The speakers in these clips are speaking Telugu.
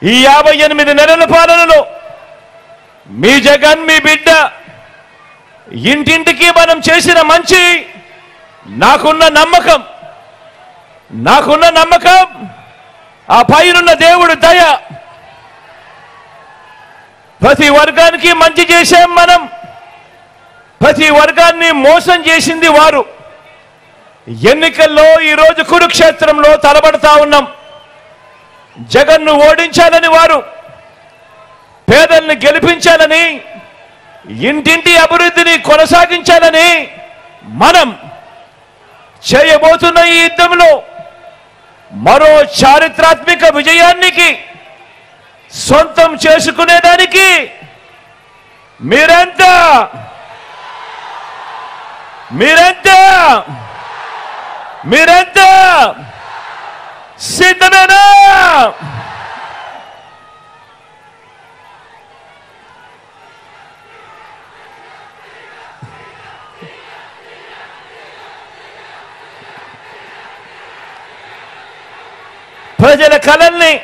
ఈ యాభై ఎనిమిది నెలల పాలనలో మీ జగన్ మీ బిడ్డ ఇంటింటికి మనం చేసిన మంచి నాకున్న నమ్మకం నాకున్న నమ్మకం ఆ పైనున్న దేవుడు దయ ప్రతి వర్గానికి మంచి చేశాం మనం ప్రతి వర్గాన్ని మోసం చేసింది వారు ఎన్నికల్లో ఈరోజు కురుక్షేత్రంలో తలబడతా ఉన్నాం జగన్ను ఓడించాలని వారు పేదల్ని గెలిపించాలని ఇంటింటి అభివృద్ధిని కొనసాగించాలని మనం చేయబోతున్న ఈ యుద్ధంలో మరో చారిత్రాత్మక విజయానికి సొంతం చేసుకునేదానికి మీరంతా మీరంతా మీరంతా సిద్ధమేనా ప్రజల కలల్ని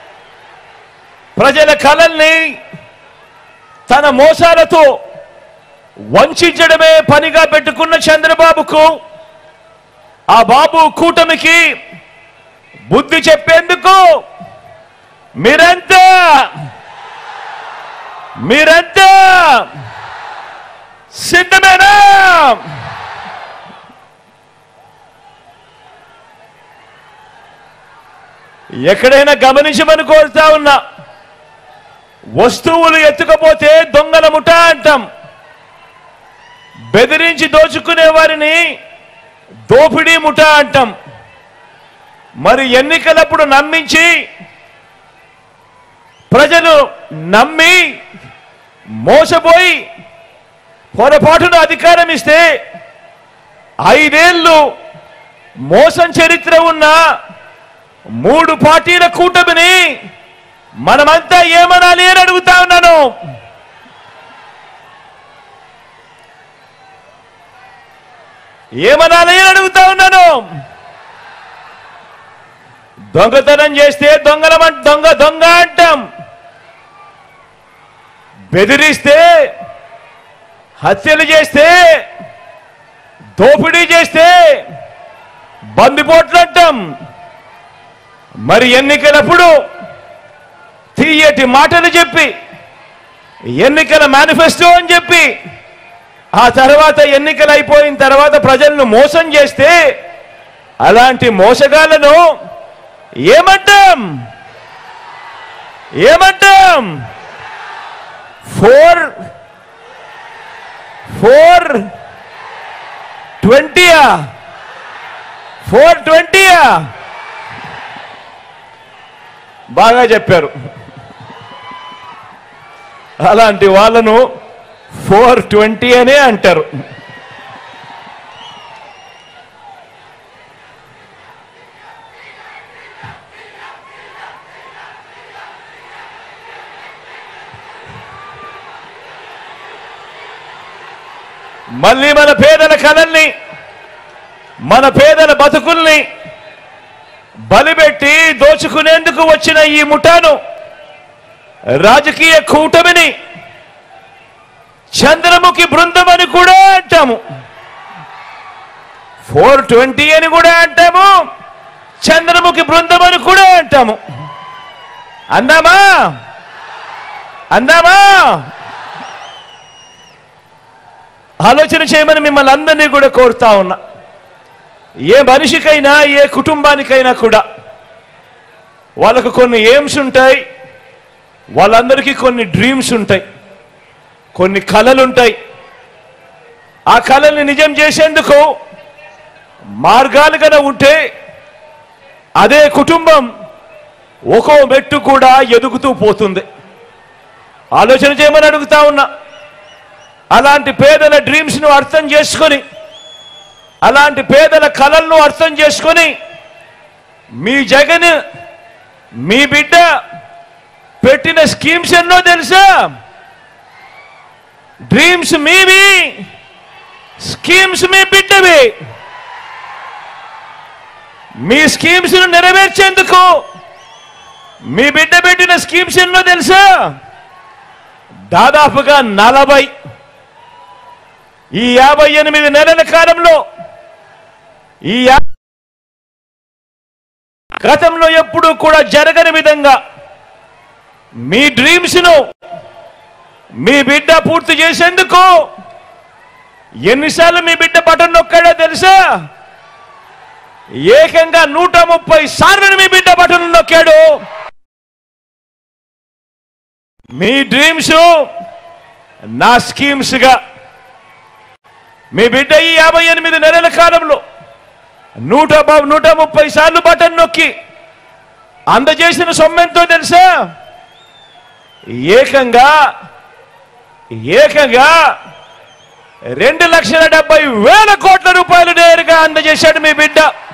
ప్రజల కలల్ని తన మోసాలతో వంచడమే పనిగా పెట్టుకున్న చంద్రబాబుకు ఆ బాబు కూటమికి బుద్ధి చెప్పేందుకు మీరంతా మీరంతా సిద్ధమేనా ఎక్కడైనా గమనించమని కోరుతా ఉన్నా వస్తువులు ఎత్తుకపోతే దొంగల ముఠా అంటాం బెదిరించి దోచుకునే వారిని దోపిడీ ముఠా అంటాం మరి ఎన్నికలప్పుడు నమ్మించి ప్రజలు నమ్మి మోసపోయి పొరపాటున అధికారం ఇస్తే ఐదేళ్లు మోసం చరిత్ర ఉన్న మూడు పార్టీల కూటమిని మనమంతా ఏమనాలి అని అడుగుతా ఉన్నాను ఏమనాలి అని అడుగుతా ఉన్నాను దొంగతనం చేస్తే దొంగలం అంట- దొంగ దొంగ అంటాం బెదిరిస్తే హత్యలు చేస్తే దోపిడీ చేస్తే బందిపోట్లు అంటాం మరి ఎన్నికలప్పుడు తీయటి మాటలు చెప్పి ఎన్నికల మేనిఫెస్టో అని చెప్పి ఆ తర్వాత ఎన్నికలు అయిపోయిన తర్వాత ప్రజలను మోసం చేస్తే అలాంటి మోసగాళ్లను ఏమంటాం ఏమంటాం ఫోర్ ఫోర్ ట్వంటీయా ఫోర్ ట్వంటీయా బాగా చెప్పారు అలాంటి వాళ్ళను ఫోర్ ట్వంటీ అనే అంటారు మళ్ళీ మన పేదల కళల్ని మన పేదల బతుకుల్ని బలిపెట్టి దోచుకునేందుకు వచ్చిన ఈ ముఠాను రాజకీయ కూటమిని చంద్రముఖి బృందం అని కూడా అంటాము ఫోర్ ట్వంటీ అని కూడా అంటాము చంద్రముఖి బృందం అని కూడా అంటాము అందామా అందామా ఆలోచన చేయమని మిమ్మల్ని అందరినీ కూడా కోరుతా ఉన్నా ఏ మనిషికైనా ఏ కుటుంబానికైనా కూడా వాళ్ళకు కొన్ని ఎయిమ్స్ ఉంటాయి వాళ్ళందరికీ కొన్ని డ్రీమ్స్ ఉంటాయి కొన్ని కళలు ఉంటాయి ఆ కళల్ని నిజం చేసేందుకు మార్గాలు కన ఉంటే అదే కుటుంబం ఒక్కో మెట్టు కూడా ఎదుగుతూ పోతుంది ఆలోచన చేయమని అడుగుతా ఉన్నా అలాంటి పేదల డ్రీమ్స్ను అర్థం చేసుకొని అలాంటి పేదల కళలను అర్థం చేసుకొని మీ జగన్ మీ బిడ్డ పెట్టిన స్కీమ్స్ ఎన్నో తెలుసా డ్రీమ్స్ మీవి స్కీమ్స్ మీ బిడ్డవి మీ స్కీమ్స్ ను నెరవేర్చేందుకు మీ బిడ్డ పెట్టిన స్కీమ్స్ ఎన్నో తెలుసా దాదాపుగా నలభై ఈ యాభై ఎనిమిది నెలల కాలంలో ఈ యా- గతంలో ఎప్పుడూ కూడా జరగని విధంగా మీ డ్రీమ్స్ ను మీ బిడ్డ పూర్తి చేసేందుకు ఎన్నిసార్లు మీ బిడ్డ బటన్ నొక్కాడో తెలుసా ఏకంగా నూట ముప్పై సార్లు మీ బిడ్డ బటన్ నొక్కాడు మీ డ్రీమ్స్ నా స్కీమ్స్ గా మీ బిడ్డ ఈ యాభై ఎనిమిది నెలల కాలంలో నూట బ- నూట ముప్పై సార్లు బటన్ నొక్కి అందజేసిన సొమ్మెంతో తెలుసా ఏకంగా ఏకంగా రెండు లక్షల డెబ్బై వేల కోట్ల రూపాయలు నేరుగా అందజేశాడు మీ బిడ్డ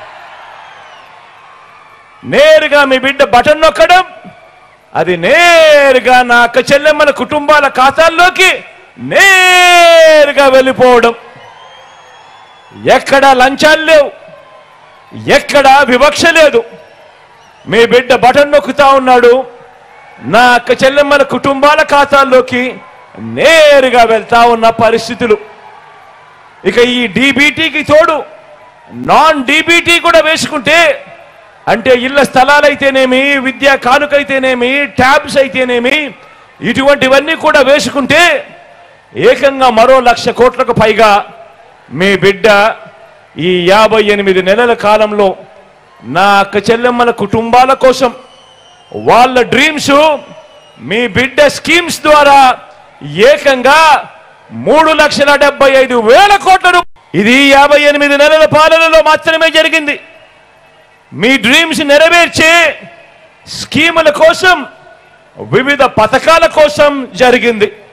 నేరుగా మీ బిడ్డ బటన్ నొక్కడం అది నేరుగా నా అక్క చెల్లెమ్మల కుటుంబాల ఖాతాల్లోకి నేరుగా వెళ్ళిపోవడం ఎక్కడా లంచాలు లేవు ఎక్కడా వివక్ష లేదు మీ బిడ్డ బటన్ నొక్కుతా ఉన్నాడు నా అక్క చెల్లెమ్మల కుటుంబాల ఖాతాల్లోకి నేరుగా వెళ్తా ఉన్న పరిస్థితులు ఇక ఈ డీబీటీకి తోడు నాన్ డీబీటీ కూడా వేసుకుంటే అంటే ఇళ్ల స్థలాలైతేనేమి విద్యా కానుకైతేనేమి ట్యాబ్స్ అయితేనేమి ఇటువంటివన్నీ కూడా వేసుకుంటే ఏకంగా మరో లక్ష కోట్లకు పైగా మీ బిడ్డ ఈ యాభై ఎనిమిది నెలల కాలంలో నా అక్క చెల్లెమ్మల కుటుంబాల కోసం వాళ్ళ డ్రీమ్స్ మీ బిడ్డ స్కీమ్స్ ద్వారా ఏకంగా మూడు లక్షల డెబ్బై ఐదు వేల కోట్ల రూ- ఇది యాభై ఎనిమిది నెలల పాలనలో మాత్రమే జరిగింది మీ డ్రీమ్స్ నెరవేర్చే స్కీముల కోసం వివిధ పథకాల కోసం జరిగింది